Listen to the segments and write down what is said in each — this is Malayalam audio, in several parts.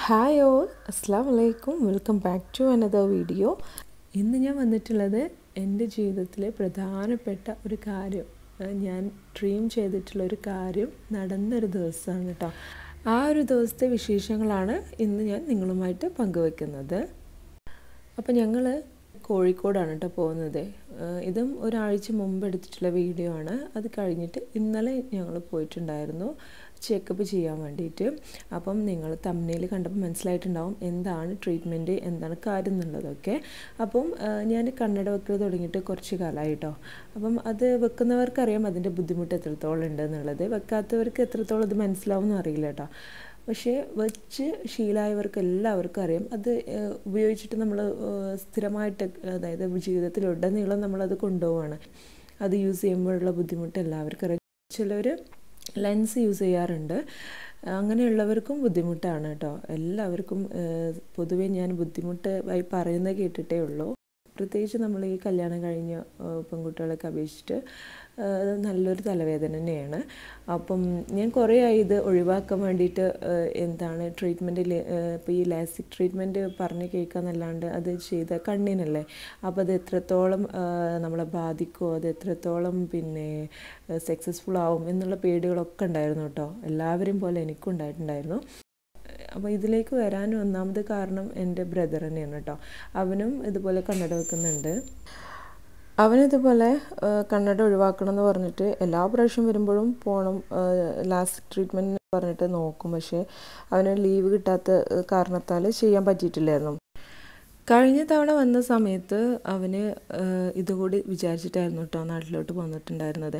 ഹായ് ഓൾ അസ്സാം വലൈക്കും welcome back to another video ഇന്ന് ഞാൻ വന്നിട്ടുള്ളത് എൻ്റെ ജീവിതത്തിലെ പ്രധാനപ്പെട്ട ഒരു കാര്യം ഏഹ് ഞാൻ ഡ്രീം ചെയ്തിട്ടുള്ള ഒരു കാര്യം നടന്നൊരു ദിവസമാണ് കേട്ടോ ആ ഒരു ദിവസത്തെ വിശേഷങ്ങളാണ് ഇന്ന് ഞാൻ നിങ്ങളുമായിട്ട് പങ്കുവെക്കുന്നത് അപ്പോൾ ഞങ്ങൾ കോഴിക്കോടാണ് കേട്ടോ പോകുന്നത് ഏഹ് ഇതും ഒരാഴ്ച മുമ്പ് എടുത്തിട്ടുള്ള വീഡിയോ ആണ് അത് കഴിഞ്ഞിട്ട് ഇന്നലെ ഞങ്ങൾ പോയിട്ടുണ്ടായിരുന്നു ചെക്കപ്പ് ചെയ്യാൻ വേണ്ടിയിട്ട് അപ്പം നിങ്ങൾ തമ്മനയിൽ കണ്ടപ്പോൾ മനസ്സിലായിട്ടുണ്ടാവും എന്താണ് ട്രീറ്റ്മെൻറ്റ് എന്താണ് കാര്യം എന്നുള്ളതൊക്കെ അപ്പം ഏഹ് ഞാൻ കണ്ണട വെക്കൽ തുടങ്ങിയിട്ട് കുറച്ച് കാലമായി കേട്ടോ അപ്പം അത് വെക്കുന്നവർക്കറിയാം അതിൻ്റെ ബുദ്ധിമുട്ട് എത്രത്തോളം ഉണ്ട് എന്നുള്ളത് വെക്കാത്തവർക്ക് എത്രത്തോളം ഇത് മനസ്സിലാവും എന്ന് അറിയില്ല കേട്ടോ പക്ഷേ വെച്ച് ശീലമായവർക്ക് എല്ലാവർക്കും അറിയാം അത് ഏഹ്, ഉപയോഗിച്ചിട്ട് നമ്മൾ സ്ഥിരമായിട്ട് അതായത് ജീവിതത്തിലുടനീളം നമ്മളത് കൊണ്ടുപോവാണ് അത് യൂസ് ചെയ്യുമ്പോഴുള്ള ബുദ്ധിമുട്ട് എല്ലാവർക്കും അറിയാം ചിലർ ലെൻസ് യൂസ് ചെയ്യാറുണ്ട് അങ്ങനെയുള്ളവർക്കും ബുദ്ധിമുട്ടാണ് കേട്ടോ എല്ലാവർക്കും ഏഹ്, പൊതുവേ ഞാൻ ബുദ്ധിമുട്ട് ആയി പറയുന്നത് കേട്ടിട്ടേ ഉള്ളൂ പ്രത്യേകിച്ച് നമ്മൾ ഈ കല്യാണം കഴിഞ്ഞ ഏഹ്, പെൺകുട്ടികളൊക്കെ അപേക്ഷിച്ചിട്ട് ഏഹ്, അത് നല്ലൊരു തലവേദന തന്നെയാണ് അപ്പം ഞാൻ കുറേ ആയി ഇത് ഒഴിവാക്കാൻ വേണ്ടിയിട്ട് ഏഹ്, എന്താണ് ട്രീറ്റ്മെൻറ്റിൽ ഇപ്പോൾ ഈ ലാസിക് ട്രീറ്റ്മെൻറ്റ് പറഞ്ഞ് കേൾക്കാന്നല്ലാണ്ട് അത് ചെയ്ത കണ്ണിനല്ലേ അപ്പോൾ അത് എത്രത്തോളം ഏഹ്, നമ്മളെ ബാധിക്കുമോ അത് എത്രത്തോളം പിന്നെ സക്സസ്ഫുൾ ആവും എന്നുള്ള പേടികളൊക്കെ ഉണ്ടായിരുന്നു കേട്ടോ എല്ലാവരും പോലെ എനിക്കും ഉണ്ടായിട്ടുണ്ടായിരുന്നു അപ്പോൾ ഇതിലേക്ക് വരാൻ ഒന്നാമത് കാരണം എൻ്റെ ബ്രദർ തന്നെയാണ് കേട്ടോ അവനും ഇതുപോലെ കണ്ണട വെക്കുന്നുണ്ട് അവനിതുപോലെ ആ, കണ്ണട ഒഴിവാക്കണം എന്ന് പറഞ്ഞിട്ട് എല്ലാ പ്രാവശ്യം വരുമ്പോഴും പോകണം ലാസ്റ്റ് ട്രീറ്റ്മെൻറ്റ് പറഞ്ഞിട്ട് നോക്കും പക്ഷേ അവന് ലീവ് കിട്ടാത്ത ആ, കാരണത്താൽ ചെയ്യാൻ പറ്റിയിട്ടില്ലായിരുന്നു കഴിഞ്ഞ തവണ വന്ന സമയത്ത് അവന് ആ, ഇതുകൂടി വിചാരിച്ചിട്ടായിരുന്നു കേട്ടോ നാട്ടിലോട്ട് വന്നിട്ടുണ്ടായിരുന്നത്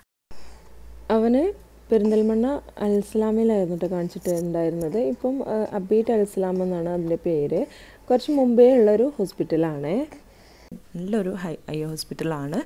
അവന് പെരിന്തൽമണ്ണ അൽസലാമിലായിരുന്നു കേട്ടോ കാണിച്ചിട്ടുണ്ടായിരുന്നത് ഇപ്പം ആ, അബീറ്റ് അൽസലാം എന്നാണ് അതിൻ്റെ പേര് കുറച്ച് മുമ്പേ ഉള്ളൊരു ഹോസ്പിറ്റലാണ് നല്ലൊരു ഹൈ ഐ ഹോസ്പിറ്റലാണ്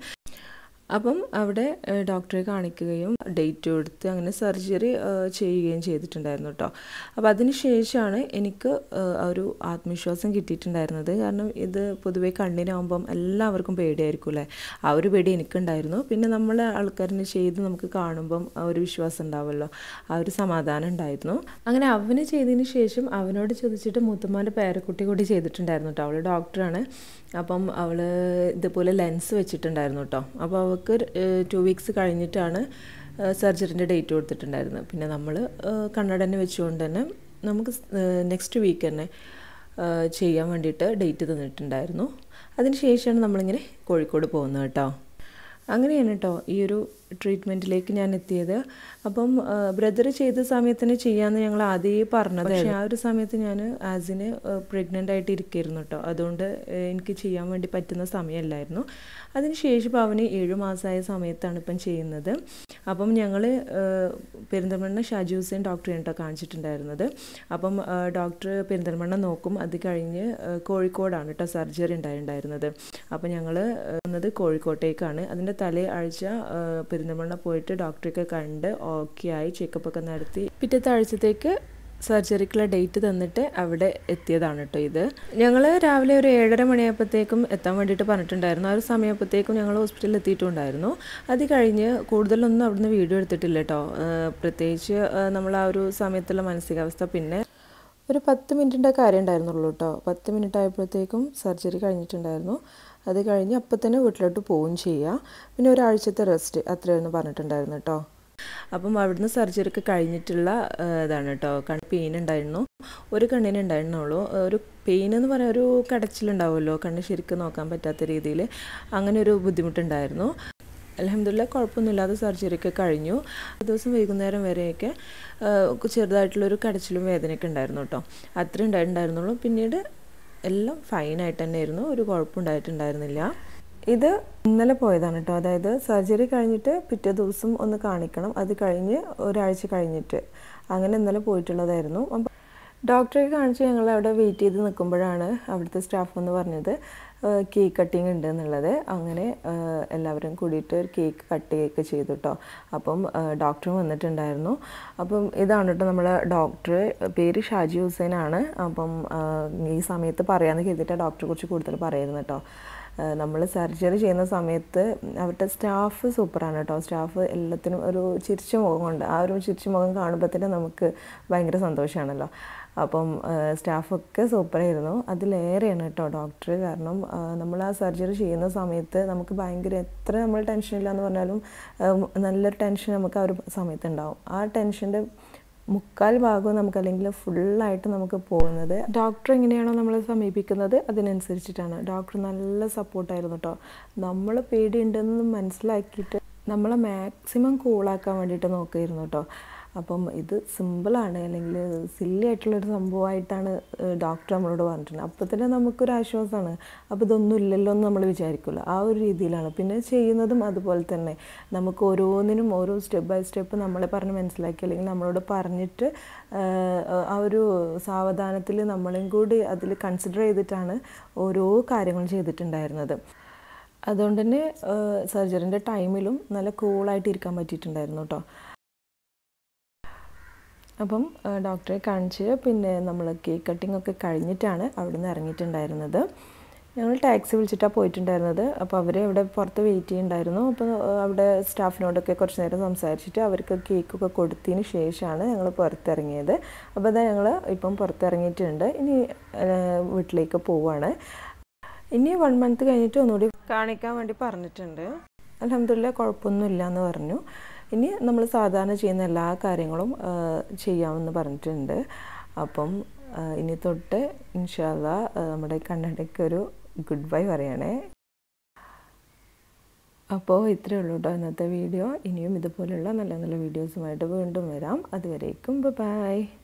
അപ്പം അവിടെ ഏഹ്, ഡോക്ടറെ കാണിക്കുകയും ഡേറ്റ് കൊടുത്ത് അങ്ങനെ സർജറി ചെയ്യുകയും ചെയ്തിട്ടുണ്ടായിരുന്നു കേട്ടോ അപ്പോൾ അതിന് ശേഷമാണ് എനിക്ക് ഏഹ്, ആ ഒരു ആത്മവിശ്വാസം കിട്ടിയിട്ടുണ്ടായിരുന്നത് കാരണം ഇത് പൊതുവേ കണ്ണിനാകുമ്പം എല്ലാവർക്കും പേടിയായിരിക്കും അല്ലേ ആ ഒരു പേടി എനിക്കുണ്ടായിരുന്നു പിന്നെ നമ്മളെ ആൾക്കാരിനെ ചെയ്ത് നമുക്ക് കാണുമ്പം ആ ഒരു വിശ്വാസം ഉണ്ടാവുമല്ലോ ആ ഒരു സമാധാനം ഉണ്ടായിരുന്നു അങ്ങനെ അവന് ചെയ്തതിന് ശേഷം അവനോട് ചോദിച്ചിട്ട് മൂത്തമ്മാൻ്റെ പേരക്കുട്ടി കൂടി ചെയ്തിട്ടുണ്ടായിരുന്നു കേട്ടോ അവൾ ഡോക്ടറാണ് അപ്പം അവൾ ഇതുപോലെ ലെൻസ് വെച്ചിട്ടുണ്ടായിരുന്നു കേട്ടോ അപ്പോൾ അവൾക്ക് ടു വീക്സ് കഴിഞ്ഞിട്ടാണ് സർജറിൻ്റെ ഡേറ്റ് കൊടുത്തിട്ടുണ്ടായിരുന്നത് പിന്നെ നമ്മൾ കണ്ണട തന്നെ വെച്ചുകൊണ്ട് തന്നെ നമുക്ക് നെക്സ്റ്റ് വീക്ക് തന്നെ ആ, ചെയ്യാൻ വേണ്ടിയിട്ട് ഡേറ്റ് തന്നിട്ടുണ്ടായിരുന്നു അതിന് ശേഷമാണ് നമ്മളിങ്ങനെ കോഴിക്കോട് പോകുന്നത് കേട്ടോ അങ്ങനെയാണ് കേട്ടോ ഈ ഒരു ട്രീറ്റ്മെൻറ്റിലേക്ക് ഞാൻ എത്തിയത് അപ്പം ബ്രദർ ചെയ്ത സമയത്തിന് ചെയ്യാമെന്ന് ഞങ്ങൾ ആദ്യമേ പറഞ്ഞത് പക്ഷേ ആ ഒരു സമയത്ത് ഞാൻ ആസിന് പ്രഗ്നൻ്റ് ആയിട്ട് ഇരിക്കുകയായിരുന്നു കേട്ടോ അതുകൊണ്ട് ഏഹ്, എനിക്ക് ചെയ്യാൻ വേണ്ടി പറ്റുന്ന സമയമല്ലായിരുന്നു അതിന് ശേഷം ഇപ്പോൾ അവന് ഏഴു മാസമായ സമയത്താണ് ഇപ്പം ചെയ്യുന്നത് അപ്പം ഞങ്ങൾ പെരിന്തൽമണ്ണ ഷാജി ഹുസൈൻ ഡോക്ടറെയാണ് കേട്ടോ കാണിച്ചിട്ടുണ്ടായിരുന്നത് അപ്പം ഡോക്ടർ പെരിന്തൽമണ്ണ നോക്കും അത് കഴിഞ്ഞ് ഏഹ്, കോഴിക്കോടാണ് കേട്ടോ സർജറി ഉണ്ടായിട്ടുണ്ടായിരുന്നത് അപ്പം ഞങ്ങൾ വന്നത് കോഴിക്കോട്ടേക്കാണ് അതിൻ്റെ തലേ ആഴ്ച ഏഹ്, പെരിന്തൽമണ്ണ പോയിട്ട് ഡോക്ടറെയൊക്കെ കണ്ട് ഓക്കെ ആയി ചെക്കപ്പ് ഒക്കെ നടത്തി പിറ്റത്തെ ആഴ്ചത്തേക്ക് സർജറിക്കുള്ള ഡേറ്റ് തന്നിട്ട് അവിടെ എത്തിയതാണ് കേട്ടോ ഇത് ഞങ്ങൾ രാവിലെ ഒരു ഏഴര മണിയായപ്പോഴത്തേക്കും എത്താൻ വേണ്ടിയിട്ട് പറഞ്ഞിട്ടുണ്ടായിരുന്നു ആ ഒരു സമയപ്പോഴത്തേക്കും ഞങ്ങൾ ഹോസ്പിറ്റലിൽ എത്തിയിട്ടുണ്ടായിരുന്നു അത് കഴിഞ്ഞ് കൂടുതലൊന്നും അവിടുന്ന് വീഡിയോ എടുത്തിട്ടില്ല കേട്ടോ ഏഹ് പ്രത്യേകിച്ച് ഏഹ് നമ്മൾ ആ ഒരു സമയത്തുള്ള മാനസികാവസ്ഥ പിന്നെ ഒരു പത്ത് മിനിറ്റിൻ്റെ കാര്യം ഉണ്ടായിരുന്നുള്ളൂ കേട്ടോ പത്ത് മിനിറ്റ് ആയപ്പോഴത്തേക്കും സർജറി കഴിഞ്ഞിട്ടുണ്ടായിരുന്നു അത് കഴിഞ്ഞ് അപ്പം തന്നെ വീട്ടിലോട്ട് പോവുകയും ചെയ്യുക പിന്നെ ഒരാഴ്ചത്തെ റെസ്റ്റ് അത്രയായിരുന്നു പറഞ്ഞിട്ടുണ്ടായിരുന്നു കേട്ടോ അപ്പം അവിടുന്ന് സർജറി ഒക്കെ കഴിഞ്ഞിട്ടുള്ള ആ, ഇതാണ് കേട്ടോ കണ്ണ് പെയിൻ ഉണ്ടായിരുന്നു ഒരു കണ്ണിന് ഉണ്ടായിരുന്നുള്ളൂ ഒരു പെയിൻ എന്ന് പറയാൻ ഒരു കടച്ചിലുണ്ടാവുമല്ലോ കണ്ണ് ശരിക്കും നോക്കാൻ പറ്റാത്ത രീതിയിൽ അങ്ങനെ ഒരു ബുദ്ധിമുട്ടുണ്ടായിരുന്നു അലഹമില്ല കുഴപ്പമൊന്നുമില്ലാതെ സർജറി ഒക്കെ കഴിഞ്ഞു ഒരു ദിവസം വൈകുന്നേരം വരെയൊക്കെ ആ, ചെറുതായിട്ടുള്ളൊരു കടച്ചിലും വേദനയൊക്കെ ഉണ്ടായിരുന്നു കേട്ടോ അത്രേ ഉണ്ടായിട്ടുണ്ടായിരുന്നുള്ളൂ പിന്നീട് എല്ലാം ഫൈനായിട്ട് തന്നെയായിരുന്നു ഒരു കുഴപ്പമുണ്ടായിട്ടുണ്ടായിരുന്നില്ല ഇത് ഇന്നലെ പോയതാണ് കേട്ടോ അതായത് സർജറി കഴിഞ്ഞിട്ട് പിറ്റേ ദിവസം ഒന്ന് കാണിക്കണം അത് കഴിഞ്ഞ് ഒരാഴ്ച കഴിഞ്ഞിട്ട് അങ്ങനെ ഇന്നലെ പോയിട്ടുള്ളതായിരുന്നു അപ്പം ഡോക്ടറെ കാണിച്ച് ഞങ്ങൾ അവിടെ വെയിറ്റ് ചെയ്ത് നിൽക്കുമ്പോഴാണ് അവിടുത്തെ സ്റ്റാഫ് എന്ന് പറഞ്ഞത് കേക്ക് കട്ടിങ് ഉണ്ട് എന്നുള്ളത് അങ്ങനെ ആ, എല്ലാവരും കൂടിയിട്ട് ഒരു കേക്ക് കട്ട് ചെയ്യുകയൊക്കെ ചെയ്തു കേട്ടോ അപ്പം ഡോക്ടർ വന്നിട്ടുണ്ടായിരുന്നു അപ്പം ഇതാണ് കേട്ടോ നമ്മളെ ഡോക്ടർ പേര് ഷാജി ഹുസൈൻ ആണ് അപ്പം ആ, ഈ സമയത്ത് പറയാമെന്ന് കരുതിയിട്ട് ഡോക്ടറെ കുറിച്ച് കൂടുതൽ പറയുന്നത് കേട്ടോ നമ്മൾ സർജറി ചെയ്യുന്ന സമയത്ത് അവരുടെ സ്റ്റാഫ് സൂപ്പറാണ് കേട്ടോ സ്റ്റാഫ് എല്ലാത്തിനും ഒരു ചിരിച്ച മുഖം കൊണ്ട് ആ ഒരു ചിരിച്ച മുഖം കാണുമ്പോൾ തന്നെ നമുക്ക് ഭയങ്കര സന്തോഷമാണല്ലോ അപ്പം സ്റ്റാഫൊക്കെ സൂപ്പറായിരുന്നു അതിലേറെയാണ് കേട്ടോ ഡോക്ടർ കാരണം നമ്മൾ ആ സർജറി ചെയ്യുന്ന സമയത്ത് നമുക്ക് ഭയങ്കര എത്ര നമ്മൾ ടെൻഷനില്ലാന്ന് പറഞ്ഞാലും നല്ലൊരു ടെൻഷൻ നമുക്ക് ആ ഒരു സമയത്ത് ഉണ്ടാവും ആ ടെൻഷൻ്റെ മുക്കാൽ ഭാഗവും നമുക്ക് അല്ലെങ്കിൽ ഫുള്ളായിട്ട് നമുക്ക് പോകുന്നത് ഡോക്ടർ എങ്ങനെയാണോ നമ്മളെ സമീപിക്കുന്നത് അതിനനുസരിച്ചിട്ടാണ് ഡോക്ടർ നല്ല സപ്പോർട്ടായിരുന്നു കേട്ടോ നമ്മൾ പേടിയുണ്ടെന്ന് മനസ്സിലാക്കിയിട്ട് നമ്മളെ മാക്സിമം കൂളാക്കാൻ വേണ്ടിയിട്ട് നോക്കിയിരുന്നു കേട്ടോ അപ്പം ഇത് സിമ്പിളാണ് അല്ലെങ്കിൽ സില്ലി ആയിട്ടുള്ളൊരു സംഭവമായിട്ടാണ് ഡോക്ടർ നമ്മളോട് പറഞ്ഞിട്ടുണ്ട് അപ്പോൾ തന്നെ നമുക്കൊരു ആശ്വാസമാണ് അപ്പോൾ ഇതൊന്നും ഇല്ലല്ലോ എന്ന് നമ്മൾ വിചാരിക്കില്ല ആ ഒരു രീതിയിലാണ് പിന്നെ ചെയ്യുന്നതും അതുപോലെ തന്നെ നമുക്ക് ഓരോന്നിനും ഓരോ സ്റ്റെപ്പ് ബൈ സ്റ്റെപ്പ് നമ്മളെ പറഞ്ഞ് മനസ്സിലാക്കി അല്ലെങ്കിൽ നമ്മളോട് പറഞ്ഞിട്ട് ആ ഒരു സാവധാനത്തിൽ നമ്മളെയും കൂടി അതിൽ കൺസിഡർ ചെയ്തിട്ടാണ് ഓരോ കാര്യങ്ങളും ചെയ്തിട്ടുണ്ടായിരുന്നത് അതുകൊണ്ട് തന്നെ സർജറിൻ്റെ ടൈമിലും നല്ല കൂളായിട്ട് ഇരിക്കാൻ പറ്റിയിട്ടുണ്ടായിരുന്നു കേട്ടോ അപ്പം ഡോക്ടറെ കാണിച്ച് പിന്നെ നമ്മൾ കേക്ക് കട്ടിംഗ് ഒക്കെ കഴിഞ്ഞിട്ടാണ് അവിടെ നിന്ന് ഇറങ്ങിയിട്ടുണ്ടായിരുന്നത് ഞങ്ങൾ ടാക്സി വിളിച്ചിട്ടാണ് പോയിട്ടുണ്ടായിരുന്നത് അപ്പോൾ അവർ ഇവിടെ പുറത്ത് വെയിറ്റ് ചെയ്യുന്നുണ്ടായിരുന്നു അപ്പോൾ അവിടെ സ്റ്റാഫിനോടൊക്കെ കുറച്ച് നേരം സംസാരിച്ചിട്ട് അവർക്ക് കേക്കൊക്കെ കൊടുത്തതിന് ശേഷമാണ് ഞങ്ങൾ പുറത്തിറങ്ങിയത് അപ്പോൾ അതാ ഞങ്ങൾ ഇപ്പം പുറത്തിറങ്ങിയിട്ടുണ്ട് ഇനി വീട്ടിലേക്ക് പോവാണ് ഇനി വൺ മന്ത് കഴിഞ്ഞിട്ട് ഒന്നുകൂടി കാണിക്കാൻ വേണ്ടി പറഞ്ഞിട്ടുണ്ട് അലഹമില്ല കുഴപ്പമൊന്നുമില്ല എന്ന് പറഞ്ഞു ഇനി നമ്മൾ സാധാരണ ചെയ്യുന്ന എല്ലാ കാര്യങ്ങളും ചെയ്യാമെന്ന് പറഞ്ഞിട്ടുണ്ട് അപ്പം ഇനി തൊട്ട് ഇൻഷാല്ല നമ്മുടെ കണ്ണടയ്ക്ക് ഒരു ഗുഡ് ബൈ പറയണേ അപ്പോൾ ഇത്രയേ ഉള്ളൂ കേട്ടോ ഇന്നത്തെ വീഡിയോ ഇനിയും ഇതുപോലുള്ള നല്ല നല്ല വീഡിയോസുമായിട്ട് വീണ്ടും വരാം അതുവരേക്കും ബൈ